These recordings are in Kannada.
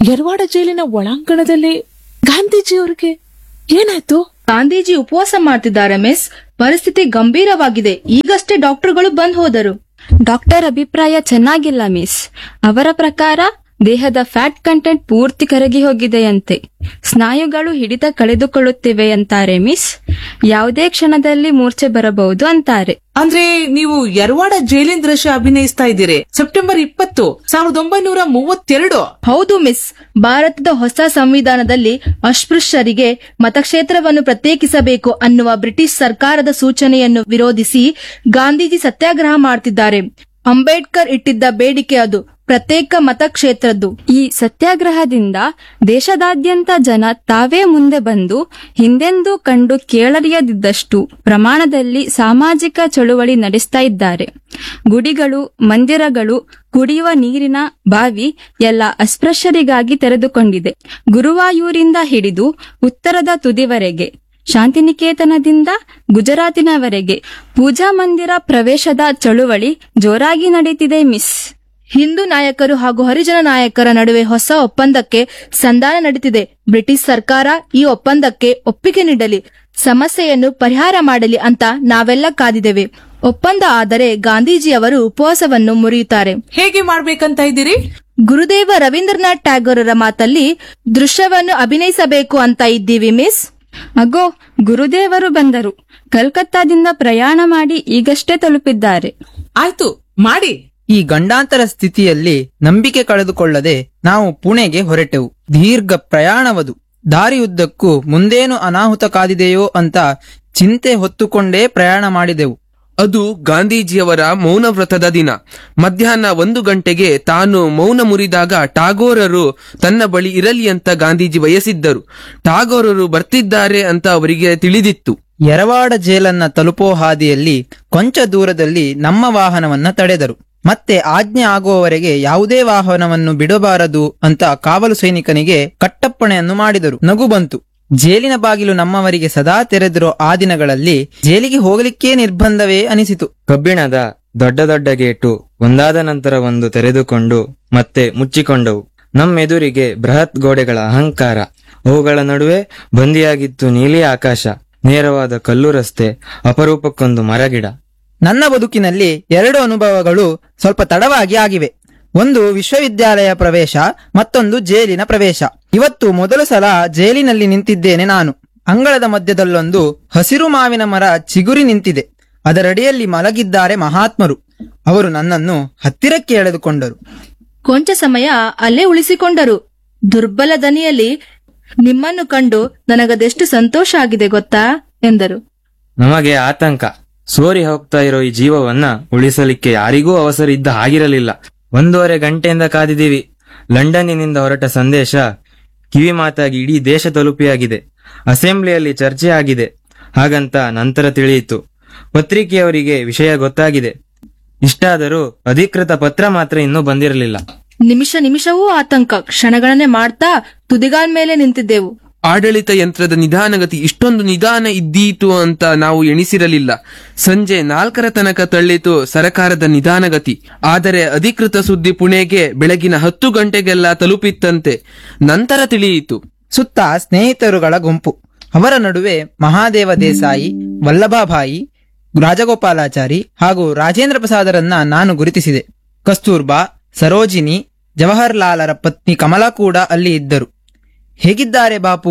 ಯರವಾಡ ಜೈಲಿನ ಒಳಾಂಗಣದಲ್ಲಿ ಗಾಂಧೀಜಿಯವರಿಗೆ ಏನಾಯ್ತು ಗಾಂಧೀಜಿ ಉಪವಾಸ ಮಾಡ್ತಿದ್ದಾರೆ ಮಿಸ್ ಪರಿಸ್ಥಿತಿ ಗಂಭೀರವಾಗಿದೆ ಈಗಷ್ಟೇ ಡಾಕ್ಟರ್ಗಳು ಬಂದ್ ಹೋದರು ಡಾಕ್ಟರ್ ಅಭಿಪ್ರಾಯ ಚೆನ್ನಾಗಿಲ್ಲ ಮಿಸ್ ಅವರ ಪ್ರಕಾರ ದೇಹದ ಫ್ಯಾಟ್ ಕಂಟೆಂಟ್ ಪೂರ್ತಿ ಕರಗಿ ಹೋಗಿದೆಯಂತೆ ಸ್ನಾಯುಗಳು ಹಿಡಿತ ಕಳೆದುಕೊಳ್ಳುತ್ತಿವೆ ಅಂತಾರೆ ಮಿಸ್ ಯಾವುದೇ ಕ್ಷಣದಲ್ಲಿ ಮೂರ್ಛೆ ಬರಬಹುದು ಅಂತಾರೆ ಅಂದ್ರೆ ನೀವು ಯರವಾಡ ಜೈಲಿನ ದೃಶ್ಯ ಅಭಿನಯಿಸ್ತಾ ಇದ್ದೀರಿ ಸೆಪ್ಟೆಂಬರ್ ಇಪ್ಪತ್ತು ಸಾವಿರದ ಒಂಬೈನೂರ ಮೂವತ್ತೆರಡು ಹೌದು ಮಿಸ್ ಭಾರತದ ಹೊಸ ಸಂವಿಧಾನದಲ್ಲಿ ಅಸ್ಪೃಶ್ಯರಿಗೆ ಮತಕ್ಷೇತ್ರವನ್ನು ಪ್ರತ್ಯೇಕಿಸಬೇಕು ಅನ್ನುವ ಬ್ರಿಟಿಷ್ ಸರ್ಕಾರದ ಸೂಚನೆಯನ್ನು ವಿರೋಧಿಸಿ ಗಾಂಧೀಜಿ ಸತ್ಯಾಗ್ರಹ ಮಾಡ್ತಿದ್ದಾರೆ ಅಂಬೇಡ್ಕರ್ ಇಟ್ಟಿದ್ದ ಬೇಡಿಕೆ ಅದು ಪ್ರತ್ಯೇಕ ಮತಕ್ಷೇತ್ರದ್ದು ಈ ಸತ್ಯಾಗ್ರಹದಿಂದ ದೇಶದಾದ್ಯಂತ ಜನ ತಾವೇ ಮುಂದೆ ಬಂದು ಹಿಂದೆಂದೂ ಕಂಡು ಕೇಳರಿಯದಿದ್ದಷ್ಟು ಪ್ರಮಾಣದಲ್ಲಿ ಸಾಮಾಜಿಕ ಚಳುವಳಿ ನಡೆಸ್ತಾ ಇದ್ದಾರೆ ಗುಡಿಗಳು ಮಂದಿರಗಳು ಕುಡಿಯುವ ನೀರಿನ ಬಾವಿ ಎಲ್ಲ ಅಸ್ಪೃಶ್ಯರಿಗಾಗಿ ತೆರೆದುಕೊಂಡಿದೆ ಗುರುವಾಯೂರಿಂದ ಹಿಡಿದು ಉತ್ತರದ ತುದಿವರೆಗೆ ಶಾಂತಿನಿಕೇತನದಿಂದ ಗುಜರಾತಿನವರೆಗೆ ಪೂಜಾ ಮಂದಿರ ಪ್ರವೇಶದ ಚಳುವಳಿ ಜೋರಾಗಿ ನಡೀತಿದೆ ಮಿಸ್ ಹಿಂದೂ ನಾಯಕರು ಹಾಗೂ ಹರಿಜನ ನಾಯಕರ ನಡುವೆ ಹೊಸ ಒಪ್ಪಂದಕ್ಕೆ ಸಂಧಾನ ನಡೀತಿದೆ ಬ್ರಿಟಿಷ್ ಸರ್ಕಾರ ಈ ಒಪ್ಪಂದಕ್ಕೆ ಒಪ್ಪಿಗೆ ನೀಡಲಿ ಸಮಸ್ಯೆಯನ್ನು ಪರಿಹಾರ ಮಾಡಲಿ ಅಂತ ನಾವೆಲ್ಲ ಕಾದಿದ್ದೇವೆ ಒಪ್ಪಂದ ಆದರೆ ಗಾಂಧೀಜಿಯವರು ಉಪವಾಸವನ್ನು ಮುರಿಯುತ್ತಾರೆ ಹೇಗೆ ಮಾಡ್ಬೇಕಂತ ಇದ್ದೀರಿ ಗುರುದೇವ ರವೀಂದ್ರನಾಥ್ ಟ್ಯಾಗೋರರ ಮಾತಲ್ಲಿ ದೃಶ್ಯವನ್ನು ಅಭಿನಯಿಸಬೇಕು ಅಂತ ಇದ್ದೀವಿ ಮಿಸ್ ಅಗೋ ಗುರುದೇವರು ಬಂದರು ಕಲ್ಕತ್ತಾದಿಂದ ಪ್ರಯಾಣ ಮಾಡಿ ಈಗಷ್ಟೇ ತಲುಪಿದ್ದಾರೆ ಆಯ್ತು ಮಾಡಿ ಈ ಗಂಡಾಂತರ ಸ್ಥಿತಿಯಲ್ಲಿ ನಂಬಿಕೆ ಕಳೆದುಕೊಳ್ಳದೆ ನಾವು ಪುಣೆಗೆ ಹೊರಟೆವು ದೀರ್ಘ ಪ್ರಯಾಣವದು ದಾರಿಯುದ್ದಕ್ಕೂ ಮುಂದೇನು ಅನಾಹುತ ಕಾದಿದೆಯೋ ಅಂತ ಚಿಂತೆ ಹೊತ್ತುಕೊಂಡೇ ಪ್ರಯಾಣ ಮಾಡಿದೆವು ಅದು ಗಾಂಧೀಜಿಯವರ ಮೌನ ವ್ರತದ ದಿನ ಮಧ್ಯಾಹ್ನ ಒಂದು ಗಂಟೆಗೆ ತಾನು ಮೌನ ಮುರಿದಾಗ ಟಾಗೋರರು ತನ್ನ ಬಳಿ ಇರಲಿ ಅಂತ ಗಾಂಧೀಜಿ ಬಯಸಿದ್ದರು ಟಾಗೋರರು ಬರ್ತಿದ್ದಾರೆ ಅಂತ ಅವರಿಗೆ ತಿಳಿದಿತ್ತು ಯರವಾಡ ಜೇಲನ್ನ ತಲುಪೋ ಹಾದಿಯಲ್ಲಿ ಕೊಂಚ ದೂರದಲ್ಲಿ ನಮ್ಮ ವಾಹನವನ್ನ ತಡೆದರು ಮತ್ತೆ ಆಜ್ಞೆ ಆಗುವವರೆಗೆ ಯಾವುದೇ ವಾಹನವನ್ನು ಬಿಡಬಾರದು ಅಂತ ಕಾವಲು ಸೈನಿಕನಿಗೆ ಕಟ್ಟಪ್ಪಣೆಯನ್ನು ಮಾಡಿದರು ನಗು ಬಂತು ಜೇಲಿನ ಬಾಗಿಲು ನಮ್ಮವರಿಗೆ ಸದಾ ತೆರೆದಿರೋ ಆ ದಿನಗಳಲ್ಲಿ ಜೇಲಿಗೆ ಹೋಗಲಿಕ್ಕೇ ನಿರ್ಬಂಧವೇ ಅನಿಸಿತು ಕಬ್ಬಿಣದ ದೊಡ್ಡ ದೊಡ್ಡ ಗೇಟು ಒಂದಾದ ನಂತರ ಒಂದು ತೆರೆದುಕೊಂಡು ಮತ್ತೆ ಮುಚ್ಚಿಕೊಂಡವು ನಮ್ಮೆದುರಿಗೆ ಬೃಹತ್ ಗೋಡೆಗಳ ಅಹಂಕಾರ ಅವುಗಳ ನಡುವೆ ಬಂದಿಯಾಗಿತ್ತು ನೀಲಿ ಆಕಾಶ ನೇರವಾದ ಕಲ್ಲು ರಸ್ತೆ ಅಪರೂಪಕ್ಕೊಂದು ಮರಗಿಡ ನನ್ನ ಬದುಕಿನಲ್ಲಿ ಎರಡು ಅನುಭವಗಳು ಸ್ವಲ್ಪ ತಡವಾಗಿ ಆಗಿವೆ ಒಂದು ವಿಶ್ವವಿದ್ಯಾಲಯ ಪ್ರವೇಶ ಮತ್ತೊಂದು ಜೇಲಿನ ಪ್ರವೇಶ ಇವತ್ತು ಮೊದಲ ಸಲ ಜೇಲಿನಲ್ಲಿ ನಿಂತಿದ್ದೇನೆ ನಾನು ಅಂಗಳದ ಮಧ್ಯದಲ್ಲೊಂದು ಹಸಿರು ಮಾವಿನ ಮರ ಚಿಗುರಿ ನಿಂತಿದೆ ಅದರಡಿಯಲ್ಲಿ ಮಲಗಿದ್ದಾರೆ ಮಹಾತ್ಮರು ಅವರು ನನ್ನನ್ನು ಹತ್ತಿರಕ್ಕೆ ಎಳೆದುಕೊಂಡರು ಕೊಂಚ ಸಮಯ ಅಲ್ಲೇ ಉಳಿಸಿಕೊಂಡರು ದುರ್ಬಲ ದನಿಯಲ್ಲಿ ನಿಮ್ಮನ್ನು ಕಂಡು ನನಗದೆಷ್ಟು ಸಂತೋಷ ಆಗಿದೆ ಗೊತ್ತಾ ಎಂದರು ನಮಗೆ ಆತಂಕ ಸೋರಿ ಹೋಗ್ತಾ ಇರೋ ಈ ಜೀವವನ್ನ ಉಳಿಸಲಿಕ್ಕೆ ಯಾರಿಗೂ ಅವಸರ ಇದ್ದ ಹಾಗಿರಲಿಲ್ಲ ಒಂದೂವರೆ ಗಂಟೆಯಿಂದ ಕಾದಿದ್ದೀವಿ ಲಂಡನ್ನಿನಿಂದ ಹೊರಟ ಸಂದೇಶ ಕಿವಿ ಮಾತಾಗಿ ಇಡೀ ದೇಶ ತಲುಪಿಯಾಗಿದೆ ಅಸೆಂಬ್ಲಿಯಲ್ಲಿ ಚರ್ಚೆ ಆಗಿದೆ ಹಾಗಂತ ನಂತರ ತಿಳಿಯಿತು ಪತ್ರಿಕೆಯವರಿಗೆ ವಿಷಯ ಗೊತ್ತಾಗಿದೆ ಇಷ್ಟಾದರೂ ಅಧಿಕೃತ ಪತ್ರ ಮಾತ್ರ ಇನ್ನೂ ಬಂದಿರಲಿಲ್ಲ ನಿಮಿಷ ನಿಮಿಷವೂ ಆತಂಕ ಕ್ಷಣಗಳನ್ನೇ ಮಾಡ್ತಾ ತುದಿಗಾಲ್ ಮೇಲೆ ನಿಂತಿದ್ದೆವು ಆಡಳಿತ ಯಂತ್ರದ ನಿಧಾನಗತಿ ಇಷ್ಟೊಂದು ನಿಧಾನ ಇದ್ದೀತು ಅಂತ ನಾವು ಎಣಿಸಿರಲಿಲ್ಲ ಸಂಜೆ ನಾಲ್ಕರ ತನಕ ತಳ್ಳಿತು ಸರಕಾರದ ನಿಧಾನಗತಿ ಆದರೆ ಅಧಿಕೃತ ಸುದ್ದಿ ಪುಣೆಗೆ ಬೆಳಗಿನ ಹತ್ತು ಗಂಟೆಗೆಲ್ಲ ತಲುಪಿತ್ತಂತೆ ನಂತರ ತಿಳಿಯಿತು ಸುತ್ತ ಸ್ನೇಹಿತರುಗಳ ಗುಂಪು ಅವರ ನಡುವೆ ಮಹಾದೇವ ದೇಸಾಯಿ ವಲ್ಲಭಾಭಾಯಿ ರಾಜಗೋಪಾಲಾಚಾರಿ ಹಾಗೂ ರಾಜೇಂದ್ರ ಪ್ರಸಾದರನ್ನ ನಾನು ಗುರುತಿಸಿದೆ ಕಸ್ತೂರ್ಬಾ ಸರೋಜಿನಿ ಜವಾಹರ್ಲಾಲರ ಪತ್ನಿ ಕಮಲಾ ಕೂಡ ಅಲ್ಲಿ ಇದ್ದರು ಹೇಗಿದ್ದಾರೆ ಬಾಪು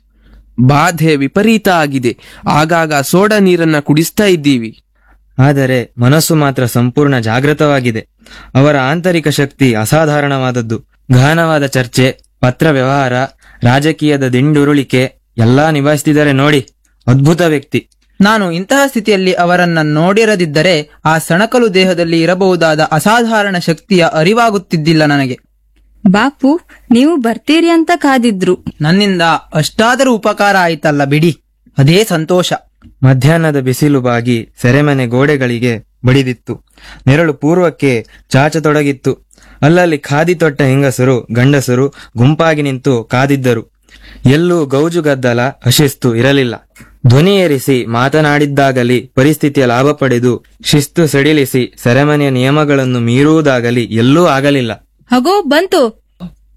ಬಾಧೆ ವಿಪರೀತ ಆಗಿದೆ ಆಗಾಗ ಸೋಡಾ ನೀರನ್ನ ಕುಡಿಸ್ತಾ ಇದ್ದೀವಿ ಆದರೆ ಮನಸ್ಸು ಮಾತ್ರ ಸಂಪೂರ್ಣ ಜಾಗೃತವಾಗಿದೆ ಅವರ ಆಂತರಿಕ ಶಕ್ತಿ ಅಸಾಧಾರಣವಾದದ್ದು ಗಹನವಾದ ಚರ್ಚೆ ಪತ್ರ ವ್ಯವಹಾರ ರಾಜಕೀಯದ ದಿಂಡುರುಳಿಕೆ ಎಲ್ಲಾ ನಿಭಾಯಿಸ್ತಿದ್ದಾರೆ ನೋಡಿ ಅದ್ಭುತ ವ್ಯಕ್ತಿ ನಾನು ಇಂತಹ ಸ್ಥಿತಿಯಲ್ಲಿ ಅವರನ್ನ ನೋಡಿರದಿದ್ದರೆ ಆ ಸಣಕಲು ದೇಹದಲ್ಲಿ ಇರಬಹುದಾದ ಅಸಾಧಾರಣ ಶಕ್ತಿಯ ಅರಿವಾಗುತ್ತಿದ್ದಿಲ್ಲ ನನಗೆ ಬಾಪು ನೀವು ಬರ್ತೀರಿ ಅಂತ ಕಾದಿದ್ರು ನನ್ನಿಂದ ಅಷ್ಟಾದರೂ ಉಪಕಾರ ಆಯ್ತಲ್ಲ ಬಿಡಿ ಅದೇ ಸಂತೋಷ ಮಧ್ಯಾಹ್ನದ ಬಿಸಿಲು ಬಾಗಿ ಸೆರೆಮನೆ ಗೋಡೆಗಳಿಗೆ ಬಡಿದಿತ್ತು ನೆರಳು ಪೂರ್ವಕ್ಕೆ ಚಾಚತೊಡಗಿತ್ತು ಅಲ್ಲಲ್ಲಿ ಖಾದಿ ತೊಟ್ಟ ಹೆಂಗಸರು ಗಂಡಸರು ಗುಂಪಾಗಿ ನಿಂತು ಕಾದಿದ್ದರು ಎಲ್ಲೂ ಗೌಜು ಗದ್ದಲ ಅಶಿಸ್ತು ಇರಲಿಲ್ಲ ಧ್ವನಿ ಏರಿಸಿ ಮಾತನಾಡಿದ್ದಾಗಲಿ ಪರಿಸ್ಥಿತಿಯ ಲಾಭ ಪಡೆದು ಶಿಸ್ತು ಸಡಿಲಿಸಿ ಸೆರೆಮನೆಯ ನಿಯಮಗಳನ್ನು ಮೀರುವುದಾಗಲಿ ಎಲ್ಲೂ ಆಗಲಿಲ್ಲ ಹಗೋ ಬಂತು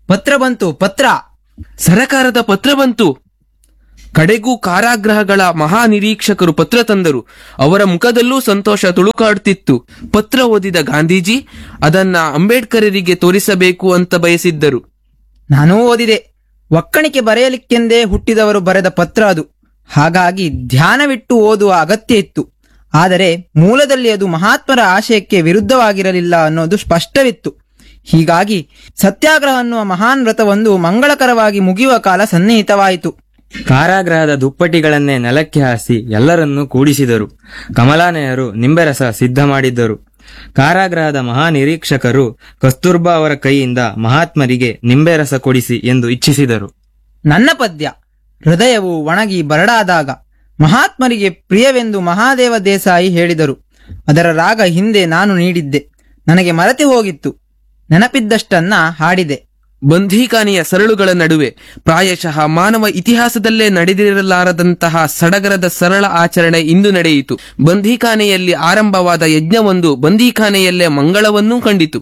ಪತ್ರ ಬಂತು ಪತ್ರ ಸರಕಾರದ ಪತ್ರ ಬಂತು ಕಡೆಗೂ ಕಾರಾಗೃಹಗಳ ಮಹಾನಿರೀಕ್ಷಕರು ಪತ್ರ ತಂದರು ಅವರ ಮುಖದಲ್ಲೂ ಸಂತೋಷ ತುಳುಕಾಡುತ್ತಿತ್ತು ಪತ್ರ ಓದಿದ ಗಾಂಧೀಜಿ ಅದನ್ನ ಅಂಬೇಡ್ಕರರಿಗೆ ತೋರಿಸಬೇಕು ಅಂತ ಬಯಸಿದ್ದರು ನಾನೂ ಓದಿದೆ ಒಕ್ಕಣಿಕೆ ಬರೆಯಲಿಕ್ಕೆಂದೇ ಹುಟ್ಟಿದವರು ಬರೆದ ಪತ್ರ ಅದು ಹಾಗಾಗಿ ಧ್ಯಾನವಿಟ್ಟು ಓದುವ ಅಗತ್ಯ ಇತ್ತು ಆದರೆ ಮೂಲದಲ್ಲಿ ಅದು ಮಹಾತ್ಮರ ಆಶಯಕ್ಕೆ ವಿರುದ್ಧವಾಗಿರಲಿಲ್ಲ ಅನ್ನೋದು ಸ್ಪಷ್ಟವಿತ್ತು ಹೀಗಾಗಿ ಸತ್ಯಾಗ್ರಹ ಅನ್ನುವ ಮಹಾನ್ ವ್ರತವೊಂದು ಮಂಗಳಕರವಾಗಿ ಮುಗಿಯುವ ಕಾಲ ಸನ್ನಿಹಿತವಾಯಿತು ಕಾರಾಗೃಹದ ದುಪ್ಪಟಿಗಳನ್ನೇ ನೆಲಕ್ಕೆ ಹಾಸಿ ಎಲ್ಲರನ್ನೂ ಕೂಡಿಸಿದರು ಕಮಲಾನೆಯರು ನಿಂಬೆರಸ ಸಿದ್ಧ ಮಾಡಿದ್ದರು ಕಾರಾಗೃಹದ ಮಹಾನಿರೀಕ್ಷಕರು ಕಸ್ತೂರ್ಬಾ ಅವರ ಕೈಯಿಂದ ಮಹಾತ್ಮರಿಗೆ ನಿಂಬೆರಸ ಕೊಡಿಸಿ ಎಂದು ಇಚ್ಛಿಸಿದರು ನನ್ನ ಪದ್ಯ ಹೃದಯವು ಒಣಗಿ ಬರಡಾದಾಗ ಮಹಾತ್ಮರಿಗೆ ಪ್ರಿಯವೆಂದು ಮಹಾದೇವ ದೇಸಾಯಿ ಹೇಳಿದರು ಅದರ ರಾಗ ಹಿಂದೆ ನಾನು ನೀಡಿದ್ದೆ ನನಗೆ ಮರೆತು ಹೋಗಿತ್ತು ನೆನಪಿದ್ದಷ್ಟನ್ನ ಹಾಡಿದೆ ಬಂಧೀಖಾನೆಯ ಸರಳುಗಳ ನಡುವೆ ಪ್ರಾಯಶಃ ಮಾನವ ಇತಿಹಾಸದಲ್ಲೇ ನಡೆದಿರಲಾರದಂತಹ ಸಡಗರದ ಸರಳ ಆಚರಣೆ ಇಂದು ನಡೆಯಿತು ಬಂಧೀಖಾನೆಯಲ್ಲಿ ಆರಂಭವಾದ ಯಜ್ಞವೊಂದು ಬಂದೀಖಾನೆಯಲ್ಲೇ ಮಂಗಳವನ್ನೂ ಕಂಡಿತು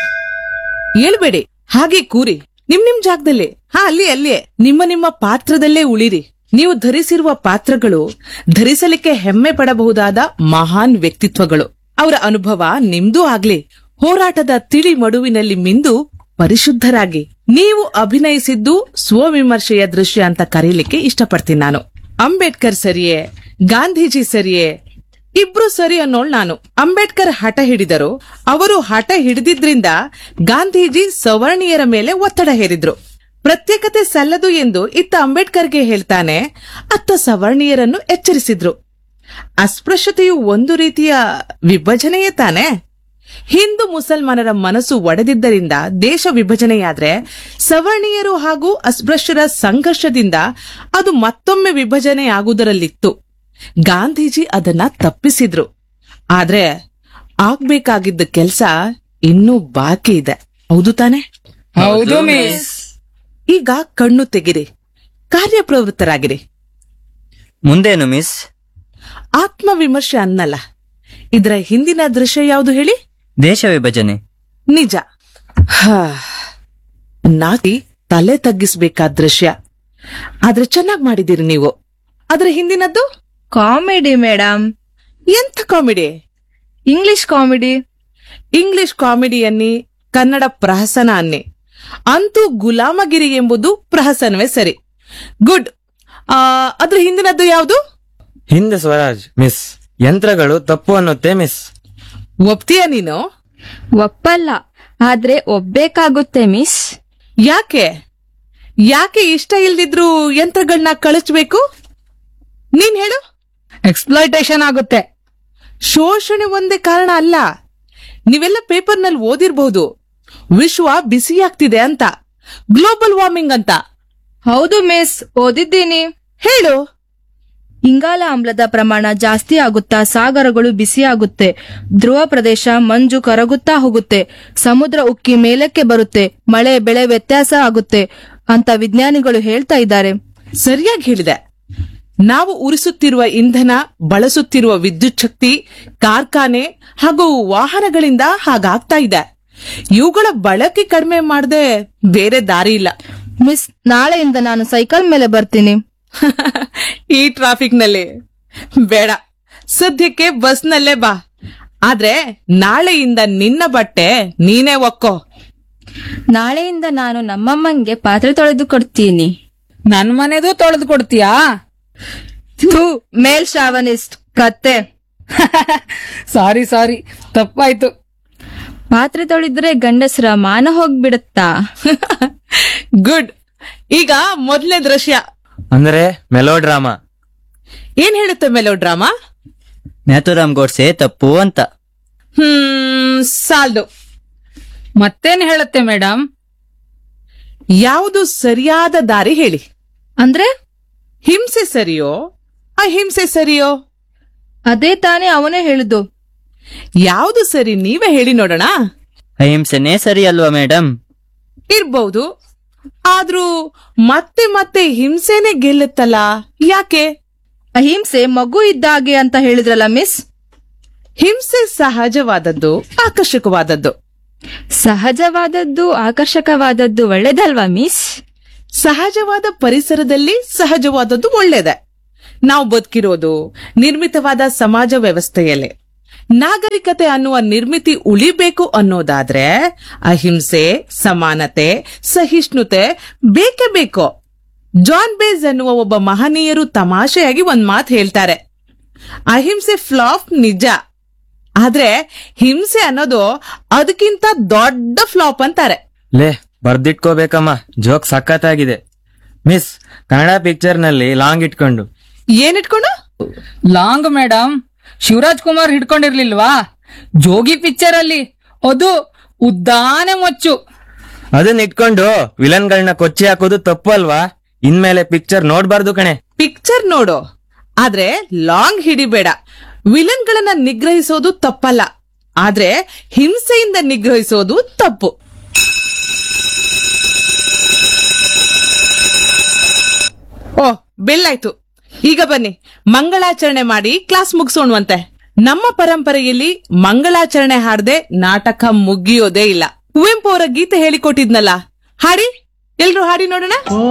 ಹೇಳ್ಬೇಡಿ ಹಾಗೆ ಕೂರಿ ನಿಮ್ ನಿಮ್ ಜಾಗದಲ್ಲೇ ಹಾ ಅಲ್ಲಿ ಅಲ್ಲೇ ನಿಮ್ಮ ನಿಮ್ಮ ಪಾತ್ರದಲ್ಲೇ ಉಳಿರಿ ನೀವು ಧರಿಸಿರುವ ಪಾತ್ರಗಳು ಧರಿಸಲಿಕ್ಕೆ ಹೆಮ್ಮೆ ಪಡಬಹುದಾದ ಮಹಾನ್ ವ್ಯಕ್ತಿತ್ವಗಳು ಅವರ ಅನುಭವ ನಿಮ್ದೂ ಆಗ್ಲಿ ಹೋರಾಟದ ತಿಳಿ ಮಡುವಿನಲ್ಲಿ ಮಿಂದು ಪರಿಶುದ್ಧರಾಗಿ ನೀವು ಅಭಿನಯಿಸಿದ್ದು ಸ್ವವಿಮರ್ಶೆಯ ದೃಶ್ಯ ಅಂತ ಕರೀಲಿಕ್ಕೆ ಇಷ್ಟಪಡ್ತೀನಿ ನಾನು ಅಂಬೇಡ್ಕರ್ ಸರಿಯೇ ಗಾಂಧೀಜಿ ಸರಿಯೇ ಇಬ್ರು ಸರಿ ಅನ್ನೋಳ್ ನಾನು ಅಂಬೇಡ್ಕರ್ ಹಠ ಹಿಡಿದರು ಅವರು ಹಠ ಹಿಡಿದಿದ್ರಿಂದ ಗಾಂಧೀಜಿ ಸವರ್ಣೀಯರ ಮೇಲೆ ಒತ್ತಡ ಹೇರಿದ್ರು ಪ್ರತ್ಯೇಕತೆ ಸಲ್ಲದು ಎಂದು ಇತ್ತ ಅಂಬೇಡ್ಕರ್ಗೆ ಹೇಳ್ತಾನೆ ಅತ್ತ ಸವರ್ಣೀಯರನ್ನು ಎಚ್ಚರಿಸಿದ್ರು ಅಸ್ಪೃಶ್ಯತೆಯು ಒಂದು ರೀತಿಯ ವಿಭಜನೆಯೇ ತಾನೆ ಹಿಂದೂ ಮುಸಲ್ಮಾನರ ಮನಸ್ಸು ಒಡೆದಿದ್ದರಿಂದ ದೇಶ ವಿಭಜನೆಯಾದ್ರೆ ಸವರ್ಣೀಯರು ಹಾಗೂ ಅಸ್ಪೃಶ್ಯರ ಸಂಘರ್ಷದಿಂದ ಅದು ಮತ್ತೊಮ್ಮೆ ವಿಭಜನೆಯಾಗುವುದರಲ್ಲಿತ್ತು ಗಾಂಧೀಜಿ ಅದನ್ನ ತಪ್ಪಿಸಿದ್ರು ಆದ್ರೆ ಆಗ್ಬೇಕಾಗಿದ್ದ ಕೆಲ್ಸ ಇನ್ನೂ ಬಾಕಿ ಇದೆ ಹೌದು ತಾನೆ ಹೌದು ಮಿಸ್ ಈಗ ಕಣ್ಣು ತೆಗಿರಿ ಕಾರ್ಯಪ್ರವೃತ್ತರಾಗಿರಿ ಮುಂದೇನು ಮಿಸ್ ಆತ್ಮವಿಮರ್ಶೆ ಅನ್ನಲ್ಲ ಇದರ ಹಿಂದಿನ ದೃಶ್ಯ ಯಾವುದು ಹೇಳಿ ದೇಶ ವಿಭಜನೆ ನಿಜ ಹಾ. ನಾಟಿ ತಲೆ ತಗ್ಗಿಸ್ಬೇಕಾದ ದೃಶ್ಯ ಆದ್ರೆ ಚೆನ್ನಾಗ್ ಮಾಡಿದಿರಿ ನೀವು ಅದ್ರ ಹಿಂದಿನದ್ದು ಕಾಮಿಡಿ ಮೇಡಮ್ ಎಂಥ comedy English comedy English comedy ಅನ್ನಿ ಕನ್ನಡ ಪ್ರಹಸನ ಅನ್ನಿ ಅಂತೂ ಗುಲಾಮಗಿರಿ ಎಂಬುದು ಪ್ರಹಸನವೇ ಸರಿ ಗುಡ್ ಆ, ಅದ್ರ ಹಿಂದಿನದ್ದು ಯಾವುದು ಹಿಂದೆ ಸ್ವರಾಜ್ ಮಿಸ್ ಯಂತ್ರಗಳು ತಪ್ಪು ಅನ್ನುತ್ತೆ ಮಿಸ್ ಒಪ್ತೀಯ ನೀನು ಒಪ್ಪಲ್ಲ ಆದ್ರೆ ಒಬ್ಬೇಕಾಗುತ್ತೆ ಮಿಸ್ ಯಾಕೆ ಯಾಕೆ ಇಷ್ಟ ಇಲ್ದಿದ್ರು ಯಂತ್ರಗಳನ್ನ ಕಳಿಸ್ಬೇಕು ನೀನ್ ಹೇಳು ಎಕ್ಸ್ಪ್ಲಾಯ್ಟೇಷನ್ ಆಗುತ್ತೆ ಶೋಷಣೆ ಒಂದೇ ಕಾರಣ ಅಲ್ಲ ನೀವೆಲ್ಲ ಪೇಪರ್ನಲ್ಲಿ ಓದಿರ್ಬಹುದು ವಿಶ್ವ ಬಿಸಿಯಾಗ್ತಿದೆ ಅಂತ ಗ್ಲೋಬಲ್ ವಾರ್ಮಿಂಗ್ ಅಂತ ಹೌದು ಮಿಸ್ ಓದಿದ್ದೀನಿ ಹೇಳು ಇಂಗಾಲ ಆಮ್ಲದ ಪ್ರಮಾಣ ಜಾಸ್ತಿ ಆಗುತ್ತಾ ಸಾಗರಗಳು ಬಿಸಿಯಾಗುತ್ತೆ ಧ್ರುವ ಪ್ರದೇಶ ಮಂಜು ಕರಗುತ್ತಾ ಹೋಗುತ್ತೆ ಸಮುದ್ರ ಉಕ್ಕಿ ಮೇಲಕ್ಕೆ ಬರುತ್ತೆ ಮಳೆ ಬೆಳೆ ವ್ಯತ್ಯಾಸ ಆಗುತ್ತೆ ಅಂತ ವಿಜ್ಞಾನಿಗಳು ಹೇಳ್ತಾ ಇದ್ದಾರೆ ಸರಿಯಾಗಿ ಹೇಳಿದೆ ನಾವು ಉರಿಸುತ್ತಿರುವ ಇಂಧನ ಬಳಸುತ್ತಿರುವ ವಿದ್ಯುತ್ ಶಕ್ತಿ ಕಾರ್ಖಾನೆ ಹಾಗೂ ವಾಹನಗಳಿಂದ ಹಾಗಾಗ್ತಾ ಇದೆ ಇವುಗಳ ಬಳಕೆ ಕಡಿಮೆ ಮಾಡದೆ ಬೇರೆ ದಾರಿ ಇಲ್ಲ ಮಿಸ್ ನಾಳೆಯಿಂದ ನಾನು ಸೈಕಲ್ ಮೇಲೆ ಬರ್ತೀನಿ ಈ ಟ್ರಾಫಿಕ್ ನಲ್ಲಿ ಬೇಡ ಸದ್ಯಕ್ಕೆ ಬಸ್ನಲ್ಲೇ ಬಾ ಆದ್ರೆ ನಾಳೆಯಿಂದ ನಿನ್ನ ಬಟ್ಟೆ ನೀನೇ ಒಕ್ಕೋ ನಾಳೆಯಿಂದ ನಾನು ನಮ್ಮಮ್ಮಂಗೆ ಪಾತ್ರೆ ತೊಳೆದು ಕೊಡ್ತೀನಿ ನನ್ ಮನೆದು ತೊಳೆದು ಕೊಡ್ತೀಯಾ ಥು, ಮೇಲ್ ಶಾವನಿಸ್ಟ್ ಕತ್ತೆ ಸಾರಿ ಸಾರಿ ತಪ್ಪಾಯ್ತು ಪಾತ್ರೆ ತೊಳೆದ್ರೆ ಗಂಡಸರ ಮಾನ ಹೋಗ್ಬಿಡುತ್ತಾ ಗುಡ್ ಈಗ ಮೊದಲನೇ ದೃಶ್ಯ ಅಂದ್ರೆ ಮೆಲೋಡ್ರಾಮಾ ಏನ್ ಹೇಳುತ್ತೆ ಮೆಲೋ ಡ್ರಾಮಾ ನ್ಯಾತುರಾಮ್ ಗೋಡ್ಸೆ ತಪ್ಪು ಅಂತ ಹ್ಮ್ ಸಾಲ್ದು ಮತ್ತೇನ್ ಹೇಳುತ್ತೆ ಮೇಡಮ್ ಯಾವುದು ಸರಿಯಾದ ದಾರಿ ಹೇಳಿ ಅಂದ್ರೆ ಹಿಂಸೆ ಸರಿಯೋ ಅಹಿಂಸೆ ಸರಿಯೋ ಅದೇ ತಾನೇ ಅವನೇ ಹೇಳಿದ್ದು ಯಾವುದು ಸರಿ ನೀವೇ ಹೇಳಿ ನೋಡೋಣ ಅಹಿಂಸೆನೇ ಸರಿ ಅಲ್ವಾ ಮೇಡಮ್ ಇರ್ಬಹುದು ಆದ್ರೂ ಮತ್ತೆ ಮತ್ತೆ ಹಿಂಸೆನೆ ಗೆಲ್ಲುತ್ತಲ್ಲ ಯಾಕೆ ಅಹಿಂಸೆ ಮಗು ಇದ್ದಾಗೆ ಅಂತ ಹೇಳಿದ್ರಲ್ಲ ಮಿಸ್ ಹಿಂಸೆ ಸಹಜವಾದದ್ದು ಆಕರ್ಷಕವಾದದ್ದು ಸಹಜವಾದದ್ದು ಆಕರ್ಷಕವಾದದ್ದು ಒಳ್ಳೇದಲ್ವಾ ಮಿಸ್ ಸಹಜವಾದ ಪರಿಸರದಲ್ಲಿ ಸಹಜವಾದದ್ದು ಒಳ್ಳೇದೆ ನಾವು ಬದುಕಿರೋದು ನಿರ್ಮಿತವಾದ ಸಮಾಜ ವ್ಯವಸ್ಥೆಯಲ್ಲಿ ನಾಗರಿಕತೆ ಅನ್ನುವ ನಿರ್ಮಿತಿ ಉಳಿಬೇಕು ಅನ್ನೋದಾದ್ರೆ ಅಹಿಂಸೆ ಸಮಾನತೆ ಸಹಿಷ್ಣುತೆ ಬೇಕೇ ಬೇಕು ಜಾನ್ ಬೇಸ್ ಎನ್ನುವ ಒಬ್ಬ ಮಹನೀಯರು ತಮಾಷೆಯಾಗಿ ಒಂದ್ ಮಾತು ಹೇಳ್ತಾರೆ ಅಹಿಂಸೆ ಫ್ಲಾಪ್ ನಿಜ ಆದ್ರೆ ಹಿಂಸೆ ಅನ್ನೋದು ಅದಕ್ಕಿಂತ ದೊಡ್ಡ ಫ್ಲಾಪ್ ಅಂತಾರೆ ಲೇ ಬರ್ದಿಟ್ಕೋಬೇಕಮ್ಮ ಜೋಕ್ ಸಖತ್ತಾಗಿದೆ ಮಿಸ್ ಕನ್ನಡ ಪಿಕ್ಚರ್ನಲ್ಲಿ ಲಾಂಗ್ ಇಟ್ಕೊಂಡು ಏನಿಟ್ಕೊಂಡು ಲಾಂಗ್ ಮೇಡಮ್ ಶಿವರಾಜ್ ಕುಮಾರ್ ಹಿಡ್ಕೊಂಡಿರ್ಲಿಲ್ವಾ ಜೋಗಿ ಪಿಕ್ಚರ್ ಅಲ್ಲಿ ಅದು ಉದ್ದಾನೆ ಮೊಚ್ಚು ಅದನ್ನ ಇಟ್ಕೊಂಡು ವಿಲನ್ಗಳನ್ನ ಕೊಚ್ಚಿ ಹಾಕೋದು ತಪ್ಪು ಅಲ್ವಾ ಇನ್ಮೇಲೆ ಪಿಕ್ಚರ್ ನೋಡ್ಬಾರ್ದು ಕಣೆ ಪಿಕ್ಚರ್ ನೋಡು ಆದ್ರೆ ಲಾಂಗ್ ಹಿಡಿಬೇಡ ವಿಲನ್ಗಳನ್ನ ನಿಗ್ರಹಿಸೋದು ತಪ್ಪಲ್ಲ ಆದ್ರೆ ಹಿಂಸೆಯಿಂದ ನಿಗ್ರಹಿಸೋದು ತಪ್ಪು ಓ ಬೆಳ್ಳಾಯ್ತು ಈಗ ಬನ್ನಿ ಮಂಗಳಾಚರಣೆ ಮಾಡಿ ಕ್ಲಾಸ್ ಮುಗಿಸೋಣವಂತೆ ನಮ್ಮ ಪರಂಪರೆಯಲ್ಲಿ ಮಂಗಳಾಚರಣೆ ಹಾಡದೆ ನಾಟಕ ಮುಗಿಯೋದೇ ಇಲ್ಲ ಕುವೆಂಪು ಅವರ ಗೀತೆ ಹೇಳಿಕೊಟ್ಟಿದ್ನಲ್ಲ ಹಾಡಿ ಎಲ್ರು ಹಾಡಿ ನೋಡೋಣ